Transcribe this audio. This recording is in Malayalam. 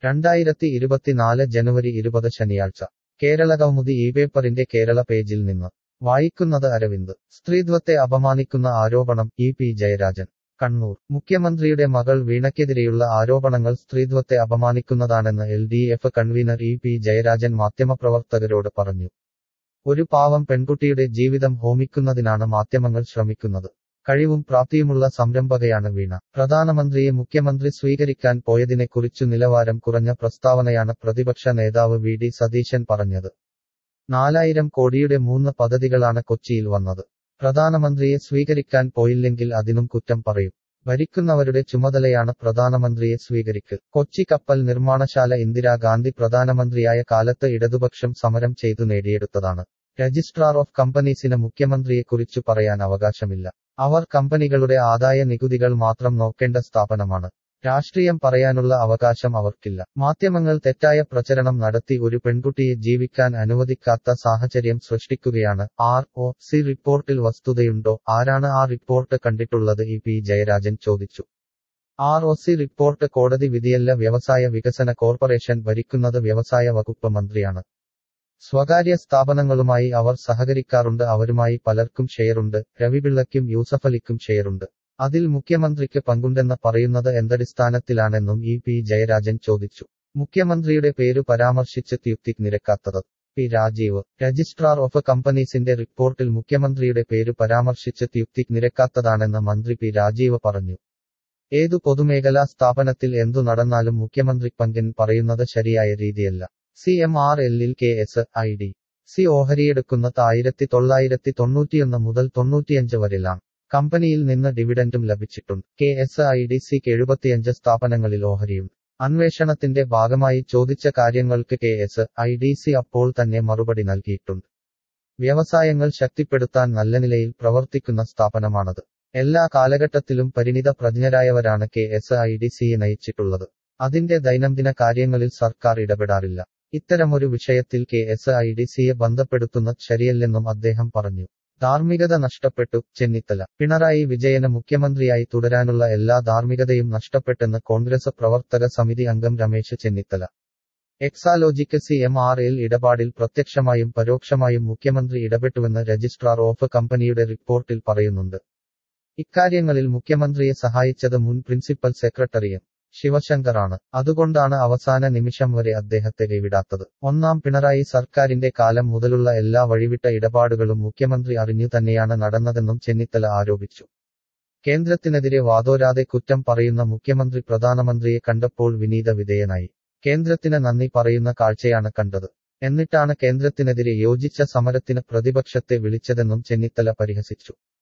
രണ്ടായിരത്തി ഇരുപത്തിനാല് ജനുവരി ഇരുപത് ശനിയാഴ്ച കേരളകൗമുദി ഈ പേപ്പറിന്റെ കേരള പേജിൽ നിന്ന് വായിക്കുന്നത് അരവിന്ദ് സ്ത്രീത്വത്തെ അപമാനിക്കുന്ന ആരോപണം ഇ പി ജയരാജൻ കണ്ണൂർ മുഖ്യമന്ത്രിയുടെ മകൾ വീണയ്ക്കെതിരെയുള്ള ആരോപണങ്ങൾ സ്ത്രീത്വത്തെ അപമാനിക്കുന്നതാണെന്ന് L D F convener E P Jayarajan മാധ്യമപ്രവർത്തകരോട് പറഞ്ഞു ഒരു പാവം പെൺകുട്ടിയുടെ ജീവിതം ഹോമിക്കുന്നതിനാണ് മാധ്യമങ്ങൾ ശ്രമിക്കുന്നത് കഴിവും പ്രാപ്തിയുമുള്ള സംരംഭകയാണ് വീണ പ്രധാനമന്ത്രിയെ മുഖ്യമന്ത്രി സ്വീകരിക്കാൻ പോയതിനെക്കുറിച്ചു നിലവാരം കുറഞ്ഞ പ്രസ്താവനയാണ് പ്രതിപക്ഷ നേതാവ് വി ഡി സതീശൻ പറഞ്ഞത് നാലായിരം കോടിയുടെ മൂന്ന് പദ്ധതികളാണ് കൊച്ചിയിൽ വന്നത് പ്രധാനമന്ത്രിയെ സ്വീകരിക്കാൻ പോയില്ലെങ്കിൽ അതിനും കുറ്റം പറയും ഭരിക്കുന്നവരുടെ ചുമതലയാണ് പ്രധാനമന്ത്രിയെ സ്വീകരിക്കൽ കൊച്ചി കപ്പൽ നിർമ്മാണശാല ഇന്ദിരാഗാന്ധി പ്രധാനമന്ത്രിയായ കാലത്ത് ഇടതുപക്ഷം സമരം ചെയ്തു നേടിയെടുത്തതാണ് രജിസ്ട്രാർ ഓഫ് കമ്പനീസിന് മുഖ്യമന്ത്രിയെക്കുറിച്ചു പറയാൻ അവകാശമില്ല അവർ കമ്പനികളുടെ ആദായ നികുതികൾ മാത്രം നോക്കേണ്ട സ്ഥാപനമാണ് രാഷ്ട്രീയം പറയാനുള്ള അവകാശം അവർക്കില്ല മാധ്യമങ്ങൾ തെറ്റായ പ്രചരണം നടത്തി ഒരു പെൺകുട്ടിയെ ജീവിക്കാൻ അനുവദിക്കാത്ത സാഹചര്യം സൃഷ്ടിക്കുകയാണ് ആർ ഒ സി റിപ്പോർട്ടിൽ വസ്തുതയുണ്ടോ ആരാണ് ആ റിപ്പോർട്ട് കണ്ടിട്ടുള്ളത് ഇ പി ജയരാജൻ ചോദിച്ചു ആർ ഒ സി റിപ്പോർട്ട് കോടതി വിധിയല്ല വ്യവസായ വികസന കോർപ്പറേഷൻ ഭരിക്കുന്നത് വ്യവസായ വകുപ്പ് മന്ത്രിയാണ് സ്വകാര്യ സ്ഥാപനങ്ങളുമായി അവർ സഹകരിക്കാറുണ്ട് അവരുമായി പലർക്കും ഷെയറുണ്ട് രവിപിള്ളയ്ക്കും യൂസഫലിക്കും ഷെയറുണ്ട് അതിൽ മുഖ്യമന്ത്രിക്ക് പങ്കുണ്ടെന്ന് പറയുന്നത് എന്തടിസ്ഥാനത്തിലാണെന്നും ഇ പി ജയരാജൻ ചോദിച്ചു മുഖ്യമന്ത്രിയുടെ പേരു പരാമർശിച്ച് യുക്തി നിരക്കാത്തത് പി രാജീവ് രജിസ്ട്രാർ ഓഫ് കമ്പനീസിന്റെ റിപ്പോർട്ടിൽ മുഖ്യമന്ത്രിയുടെ പേരു പരാമർശിച്ച് യുക്തി നിരക്കാത്തതാണെന്ന് മന്ത്രി പി രാജീവ് പറഞ്ഞു ഏതു പൊതുമേഖലാ സ്ഥാപനത്തിൽ എന്തു നടന്നാലും മുഖ്യമന്ത്രി പങ്കിൻ പറയുന്നത് ശരിയായ രീതിയല്ല സി എം ആർ എല്ലിൽ K S I D C ഓഹരിയെടുക്കുന്നത് ആയിരത്തി തൊള്ളായിരത്തി തൊണ്ണൂറ്റിയൊന്ന് മുതൽ തൊണ്ണൂറ്റിയഞ്ച് വരെയാണ് കമ്പനിയിൽ നിന്ന് ഡിവിഡൻഡും ലഭിച്ചിട്ടുണ്ട് കെ എസ് ഐ ഡി സിക്ക് എഴുപത്തിയഞ്ച് സ്ഥാപനങ്ങളിൽ ഓഹരിയുണ്ട് അന്വേഷണത്തിന്റെ ഭാഗമായി ചോദിച്ച കാര്യങ്ങൾക്ക് K S I D C അപ്പോൾ തന്നെ മറുപടി നൽകിയിട്ടുണ്ട് വ്യവസായങ്ങൾ ശക്തിപ്പെടുത്താൻ നല്ല നിലയിൽ പ്രവർത്തിക്കുന്ന സ്ഥാപനമാണത് എല്ലാ കാലഘട്ടത്തിലും പരിണിത പ്രജ്ഞരായവരാണ് കെ എസ് ഐ ഡി സിയെ നയിച്ചിട്ടുള്ളത് അതിന്റെ ദൈനംദിന കാര്യങ്ങളിൽ സർക്കാർ ഇടപെടാറില്ല ഇത്തരമൊരു വിഷയത്തിൽ കെ എസ് ഐ ഡി സിയെ ബന്ധപ്പെടുത്തുന്നത് ശരിയല്ലെന്നും അദ്ദേഹം പറഞ്ഞു ധാർമ്മികത നഷ്ടപ്പെട്ടു ചെന്നിത്തല പിണറായി വിജയന് മുഖ്യമന്ത്രിയായി തുടരാനുള്ള എല്ലാ ധാർമ്മികതയും നഷ്ടപ്പെട്ടെന്ന് കോൺഗ്രസ് പ്രവർത്തക സമിതി അംഗം Ramesh Chennithala Exalogic C M R L ഇടപാടിൽ പ്രത്യക്ഷമായും പരോക്ഷമായും മുഖ്യമന്ത്രി ഇടപെട്ടുവെന്ന് രജിസ്ട്രാർ ഓഫ് കമ്പനിയുടെ റിപ്പോർട്ടിൽ പറയുന്നുണ്ട് ഇക്കാര്യങ്ങളിൽ മുഖ്യമന്ത്രിയെ സഹായിച്ചത് മുൻ പ്രിൻസിപ്പൽ സെക്രട്ടറി എം ശിവശങ്കറാണ് അതുകൊണ്ടാണ് അവസാന നിമിഷം വരെ അദ്ദേഹത്തെ കൈവിടാത്തത് ഒന്നാം പിണറായി സർക്കാരിന്റെ കാലം മുതലുള്ള എല്ലാ വഴിവിട്ട ഇടപാടുകളും മുഖ്യമന്ത്രി അറിഞ്ഞു തന്നെയാണ് നടന്നതെന്നും ചെന്നിത്തല ആരോപിച്ചു കേന്ദ്രത്തിനെതിരെ വാതോരാതെ കുറ്റം പറയുന്ന മുഖ്യമന്ത്രി പ്രധാനമന്ത്രിയെ കണ്ടപ്പോൾ വിനീത വിധേയനായി കേന്ദ്രത്തിന് നന്ദി പറയുന്ന കാഴ്ചയാണ് കണ്ടത് എന്നിട്ടാണ് കേന്ദ്രത്തിനെതിരെ യോജിച്ച സമരത്തിന് പ്രതിപക്ഷത്തെ വിളിച്ചതെന്നും ചെന്നിത്തല പരിഹസിച്ചു